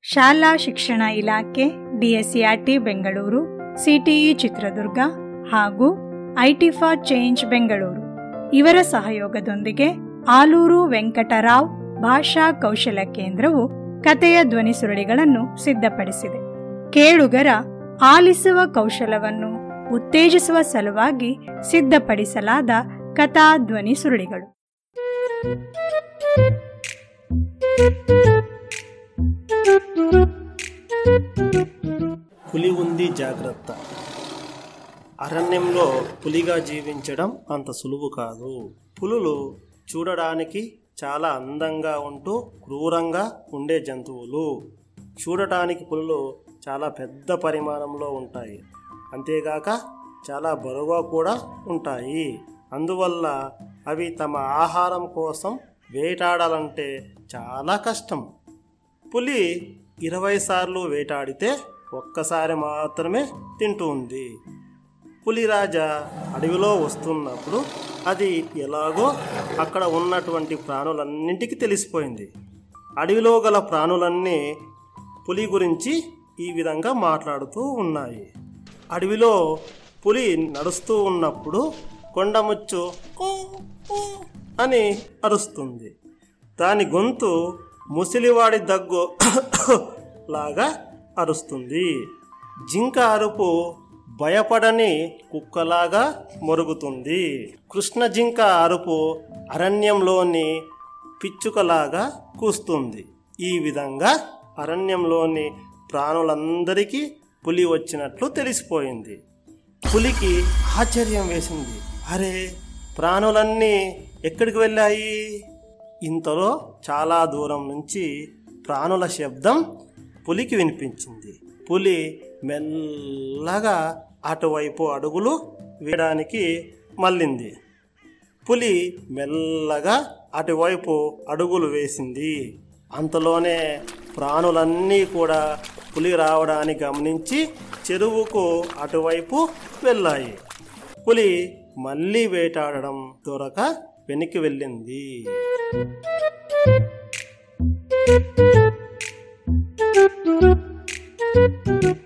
ಶಾಲಾ ಶಿಕ್ಷಣ ಇಲಾಖೆ ಡಿಎಸ್ಸಿಆರ್ಟಿ ಬೆಂಗಳೂರು ಸಿಟಿಇ ಚಿತ್ರದುರ್ಗ ಹಾಗೂ ಐಟಿ ಫಾರ್ ಚೇಂಜ್ ಬೆಂಗಳೂರು ಇವರ ಸಹಯೋಗದೊಂದಿಗೆ ಆಲೂರು ವೆಂಕಟರಾವ್ ಭಾಷಾ ಕೌಶಲ ಕೇಂದ್ರವು ಕಥೆಯ ಧ್ವನಿ ಸುರುಳಿಗಳನ್ನು ಸಿದ್ಧಪಡಿಸಿದೆ ಕೇಳುಗರ ಆಲಿಸುವ ಕೌಶಲವನ್ನು ಉತ್ತೇಜಿಸುವ ಸಲುವಾಗಿ ಸಿದ್ಧಪಡಿಸಲಾದ ಕಥಾ ಧ್ವನಿ ಸುರುಳಿಗಳು పులి ఉంది జాగ్రత్త అరణ్యంలో పులిగా జీవించడం అంత సులువు కాదు పులులు చూడడానికి చాలా అందంగా ఉంటూ క్రూరంగా ఉండే జంతువులు చూడటానికి పులులు చాలా పెద్ద పరిమాణంలో ఉంటాయి అంతేగాక చాలా బరువుగా కూడా ఉంటాయి అందువల్ల అవి తమ ఆహారం కోసం వేటాడాలంటే చాలా కష్టం పులి ఇరవై సార్లు వేటాడితే ఒక్కసారి మాత్రమే తింటుంది పులిరాజా అడవిలో వస్తున్నప్పుడు అది ఎలాగో అక్కడ ఉన్నటువంటి ప్రాణులన్నింటికి తెలిసిపోయింది అడవిలో గల ప్రాణులన్నీ పులి గురించి ఈ విధంగా మాట్లాడుతూ ఉన్నాయి అడవిలో పులి నడుస్తూ ఉన్నప్పుడు కొండముచ్చు "కూ, కూ" అని అరుస్తుంది దాని గొంతు ముసలివాడి దగ్గు లాగా అరుస్తుంది జింక అరుపు భయపడని కుక్కలాగా మొరుగుతుంది కృష్ణ జింక అరుపు అరణ్యంలోని పిచ్చుకలాగా కూస్తుంది ఈ విధంగా అరణ్యంలోని ప్రాణులందరికీ పులి వచ్చినట్లు తెలిసిపోయింది పులికి ఆశ్చర్యం వేసింది అరే ప్రాణులన్నీ ఎక్కడికి వెళ్ళాయి ఇంతలో చాలా దూరం నుంచి ప్రాణుల శబ్దం పులికి వినిపించింది పులి మెల్లగా అటువైపు అడుగులు వేయడానికి మళ్ళింది పులి మెల్లగా అటువైపు అడుగులు వేసింది అంతలోనే ప్రాణులన్నీ కూడా పులి రావడాన్ని గమనించి చెరువుకు అటువైపు వెళ్ళాయి పులి మళ్ళీ వేటాడడం దొరక వెనక్కి వెళ్ళింది Thank you.